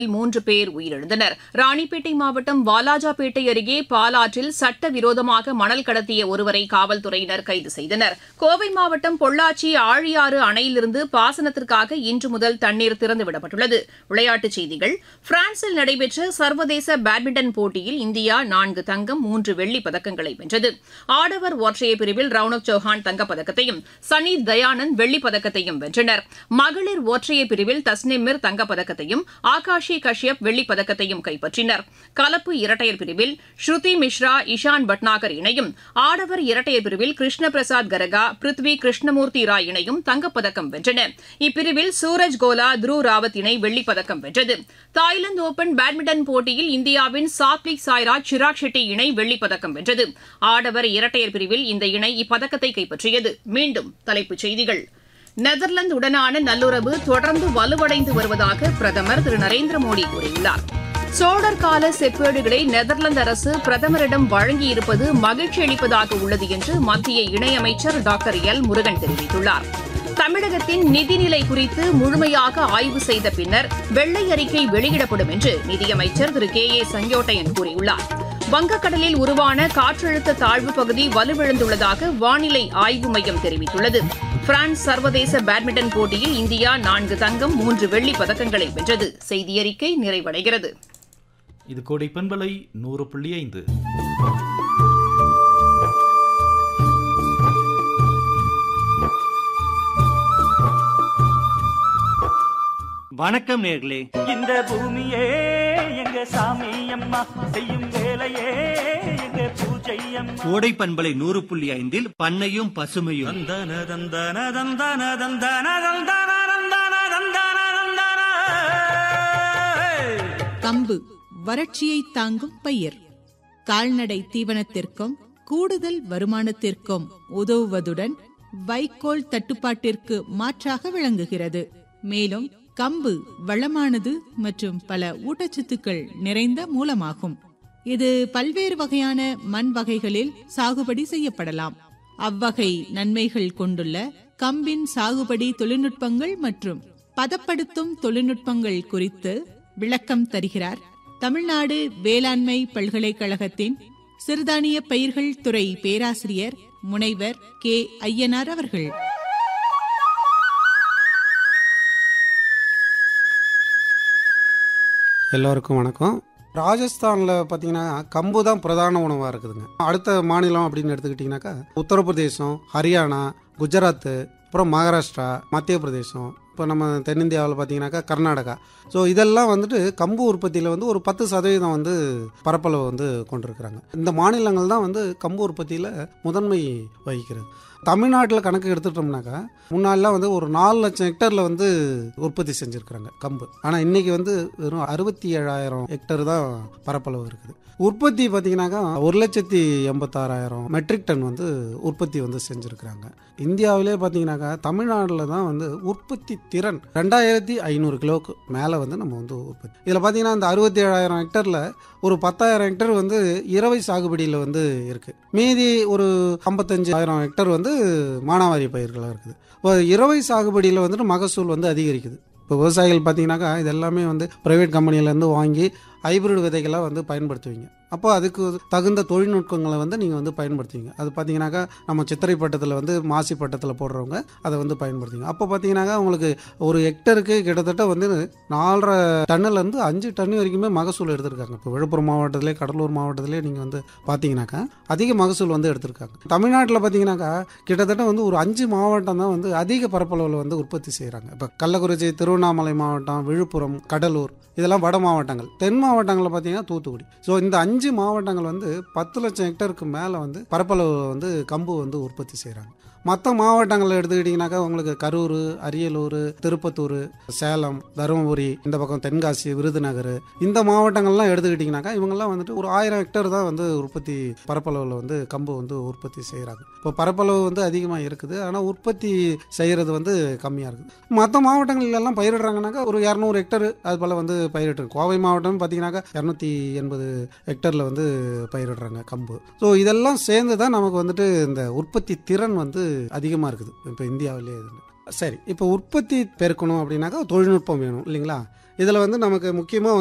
மூன்று பேர் உயிரிழந்தனர் ராணிப்பேட்டை மாவட்டம் வாலாஜாபேட்டை அருகே பாலாற்றில் சட்டவிரோதமாக மணல் கடத்திய ஒருவரை காவல்துறையினர் கைது செய்தனர் கோவை மாவட்டம் பொள்ளாச்சி ஆழியாறு அணையிலிருந்து பாசனத்திற்காக இன்று முதல் தண்ணீர் திறந்துவிடப்பட்டுள்ளது விளையாட்டுச் செய்திகள் பிரான்சில் நடைபெற்ற சர்வதேச பேட்மிண்டன் போட்டியில் இந்தியா நான்கு தங்கம் மூன்று வெள்ளிப் பதக்கங்களை வென்றது ஆடவர் ஒற்றையர் பிரிவில் ரவுனக் சௌஹான் தங்கப்பதக்கத்தையும் சனி தயானந்த் வெள்ளிப் பதக்கத்தையும் வென்றனர் மகளிர் ஒற்றையர் பிரிவில் தஸ்னிமிர் தங்கப்பதக்கத்தையும் ஆகாஷி கஷ்யப் வெள்ளிப் பதக்கத்தையும் கைப்பற்றினர் கலப்பு இரட்டையர் பிரிவில் ஸ்ருதி மிஸ்ரா இஷான் பட்னாகர் இணையும் ஆடவர் இரட்டையர் பிரிவில் கிருஷ்ண பிரசாத் கரகா பிருத்வி கிருஷ்ணமூர்த்தி ராய் இணையும் தங்கப்பதக்கம் வென்றன இப்பிரிவில் சூரஜ் கோலா த்ருவ் ராவத் இணை வெள்ளிப் பதக்கம் வென்றது தாய்லாந்து ஓபன் பேட்மிண்டன் போட்டியில் இந்தியாவின் சாத்விக் சாய்ராஜ் சிராக் ஷெட்டி இணை வெள்ளிப் பதக்கம் வென்றது ஆடவர் இரட்டையர் பிரிவில் இந்த இணை இப்பதக்கத்தை கைப்பற்றியது மீண்டும் தலைப்புச் செய்திகள் நெதர்லாந்து உடனான நல்லுறவு தொடர்ந்து வலுவடைந்து வருவதாக பிரதமர் திரு நரேந்திர மோடி கூறியுள்ளார் சோழர் கால செப்பேடுகளை நெதர்லாந்து அரசு பிரதமரிடம் வழங்கியிருப்பது மகிழ்ச்சி அளிப்பதாக உள்ளது என்று மத்திய இணையமைச்சர் டாக்டர் எல் முருகன் தெரிவித்துள்ளார் தமிழகத்தின் நிதிநிலை குறித்து முழுமையாக ஆய்வு செய்த பின்னர் வெள்ளை அறிக்கை வெளியிடப்படும் என்று நிதியமைச்சர் திரு கே ஏ செங்கோட்டையன் கூறியுள்ளார் வங்கக்கடலில் உருவான காற்றழுத்த தாழ்வு பகுதி வலுவிழந்துள்ளதாக வானிலை ஆய்வு மையம் தெரிவித்துள்ளது பிரான்ஸ் சர்வதேச பேட்மிண்டன் போட்டியில் இந்தியா நான்கு தங்கம் மூன்று வெள்ளிப் பதக்கங்களை வென்றது செய்தியறிக்கை நிறைவடைகிறது இது கோடை பண்பலை நூறு புள்ளி ஐந்து வணக்கம் நேர்களே இந்த பூமியே எங்க சாமி அம்மா செய்யும் வேலையே எங்க பூஜை அம்மா கோடை பண்பலை நூறு புள்ளி ஐந்தில் பண்ணையும் பசுமையும் தந்தன தந்தன தந்தன தந்தன தந்தன தந்தன தந்தன தந்தன கம்பு வறட்சியை தாங்கும் பயிர் கால்நடை தீவனத்திற்கும் கூடுதல் வருமானத்திற்கும் உதவுவதுடன் வைக்கோல் தட்டுப்பாட்டிற்கு மாற்றாக விளங்குகிறது மேலும் கம்பு வளமானது மற்றும் பல ஊட்டச்சத்துக்கள் நிறைந்த மூலமாகும் இது பல்வேறு வகையான மண் வகைகளில் சாகுபடி செய்யப்படலாம் அவ்வகை நன்மைகள் கொண்டுள்ள கம்பின் சாகுபடி தொழில்நுட்பங்கள் மற்றும் பதப்படுத்தும் தொழில்நுட்பங்கள் குறித்து விளக்கம் தருகிறார் தமிழ்நாடு வேளாண்மை பல்கலைக்கழகத்தின் சிறுதானிய பயிர்கள் துறை பேராசிரியர் முனைவர் கே ஐயனார் அவர்கள் எல்லோருக்கும் வணக்கம் ராஜஸ்தானில் பார்த்தீங்கன்னா கம்பு தான் பிரதான உணவாக இருக்குதுங்க அடுத்த மாநிலம் அப்படின்னு எடுத்துக்கிட்டிங்கனாக்கா உத்தரப்பிரதேசம் ஹரியானா குஜராத்து அப்புறம் மகாராஷ்டிரா மத்திய பிரதேசம் இப்போ நம்ம தென்னிந்தியாவில் பார்த்தீங்கன்னாக்கா கர்நாடகா ஸோ இதெல்லாம் வந்துட்டு கம்பு உற்பத்தியில் வந்து ஒரு பத்து சதவீதம் வந்து பரப்பளவு வந்து கொண்டிருக்கிறாங்க இந்த மாநிலங்கள் தான் வந்து கம்பு உற்பத்தியில் முதன்மை வகிக்கிறது தமிழ்நாட்டில் கணக்கு எடுத்துட்டோம்னாக்கா முன்னாடிலாம் வந்து ஒரு நாலு லட்சம் ஹெக்டரில் வந்து உற்பத்தி செஞ்சுருக்கிறாங்க கம்பு ஆனால் இன்றைக்கி வந்து வெறும் அறுபத்தி ஏழாயிரம் ஹெக்டர் தான் பரப்பளவு இருக்குது உற்பத்தி பார்த்தீங்கன்னாக்கா ஒரு லட்சத்தி எண்பத்தாறாயிரம் மெட்ரிக் டன் வந்து உற்பத்தி வந்து செஞ்சுருக்கிறாங்க இந்தியாவிலே பார்த்தீங்கன்னாக்கா தமிழ்நாட்டில் தான் வந்து உற்பத்தி திறன் ரெண்டாயிரத்தி ஐநூறு கிலோவுக்கு மேலே வந்து நம்ம வந்து உற்பத்தி இதில் பார்த்தீங்கன்னா இந்த அறுபத்தி ஏழாயிரம் ஹெக்டரில் ஒரு பத்தாயிரம் ஹெக்டர் வந்து இரவை சாகுபடியில் வந்து இருக்குது மீதி ஒரு ஐம்பத்தஞ்சு ஆயிரம் ஹெக்டர் வந்து மானாவாரி பயிர்களாக இருக்குது இப்போ இரவை சாகுபடியில் வந்துட்டு மகசூல் வந்து அதிகரிக்குது இப்போ விவசாயிகள் பார்த்தீங்கன்னாக்கா இது எல்லாமே வந்து ப்ரைவேட் கம்பெனிலேருந்து வாங்கி ஹைப்ரிட் விதைகளாக வந்து பயன்படுத்துவீங்க அப்போ அதுக்கு தகுந்த தொழில்நுட்பங்களை வந்து நீங்கள் வந்து பயன்படுத்துவீங்க அது பார்த்தீங்கன்னாக்கா நம்ம சித்திரை பட்டத்தில் வந்து மாசி பட்டத்தில் போடுறவங்க அதை வந்து பயன்படுத்துவீங்க அப்போ பார்த்தீங்கன்னாக்கா உங்களுக்கு ஒரு ஹெக்டருக்கு கிட்டத்தட்ட வந்து நாலரை டன்னுலேருந்து அஞ்சு டன் வரைக்குமே மகசூல் எடுத்திருக்காங்க இப்போ விழுப்புரம் மாவட்டத்திலே கடலூர் மாவட்டத்திலே நீங்கள் வந்து பார்த்தீங்கன்னாக்கா அதிக மகசூல் வந்து எடுத்திருக்காங்க தமிழ்நாட்டில் பார்த்தீங்கன்னாக்கா கிட்டத்தட்ட வந்து ஒரு அஞ்சு மாவட்டம் தான் வந்து அதிக பரப்பளவில் வந்து உற்பத்தி செய்கிறாங்க இப்போ கள்ளக்குறிச்சி திருவண்ணாமலை மாவட்டம் விழுப்புரம் கடலூர் இதெல்லாம் வட மாவட்டங்கள் தென் மாவட்டங்களில் பார்த்தீங்கன்னா தூத்துக்குடி ஸோ இந்த அஞ்சு மாவட்டங்கள் வந்து பத்து லட்சம் ஹெக்டருக்கு மேலே வந்து பரப்பளவு வந்து கம்பு வந்து உற்பத்தி செய்கிறாங்க மற்ற மாவட்டங்களில் எடுத்துக்கிட்டிங்கனாக்கா உங்களுக்கு கரூர் அரியலூர் திருப்பத்தூர் சேலம் தருமபுரி இந்த பக்கம் தென்காசி விருதுநகர் இந்த மாவட்டங்கள்லாம் எடுத்துக்கிட்டிங்கனாக்கா இவங்கெல்லாம் வந்துட்டு ஒரு ஆயிரம் ஹெக்டர் தான் வந்து உற்பத்தி பரப்பளவில் வந்து கம்பு வந்து உற்பத்தி செய்கிறாங்க இப்போ பரப்பளவு வந்து அதிகமாக இருக்குது ஆனால் உற்பத்தி செய்கிறது வந்து கம்மியாக இருக்குது மற்ற மாவட்டங்கள்லாம் பயிரிடுறாங்கனாக்கா ஒரு இரநூறு ஹெக்டர் அது போல் வந்து பயிரிட்டு கோவை மாவட்டம் பார்த்தீங்கன்னாக்கா இரநூத்தி எண்பது ஹெக்டரில் வந்து பயிரிடுறாங்க கம்பு ஸோ இதெல்லாம் சேர்ந்து தான் நமக்கு வந்துட்டு இந்த உற்பத்தி திறன் வந்து அதிகமாக இருக்குது இப்போ இந்தியாவிலே இது சரி இப்போ உற்பத்தி பெருக்கணும் அப்படின்னாக்கா தொழில்நுட்பம் வேணும் இல்லைங்களா இதில் வந்து நமக்கு முக்கியமாக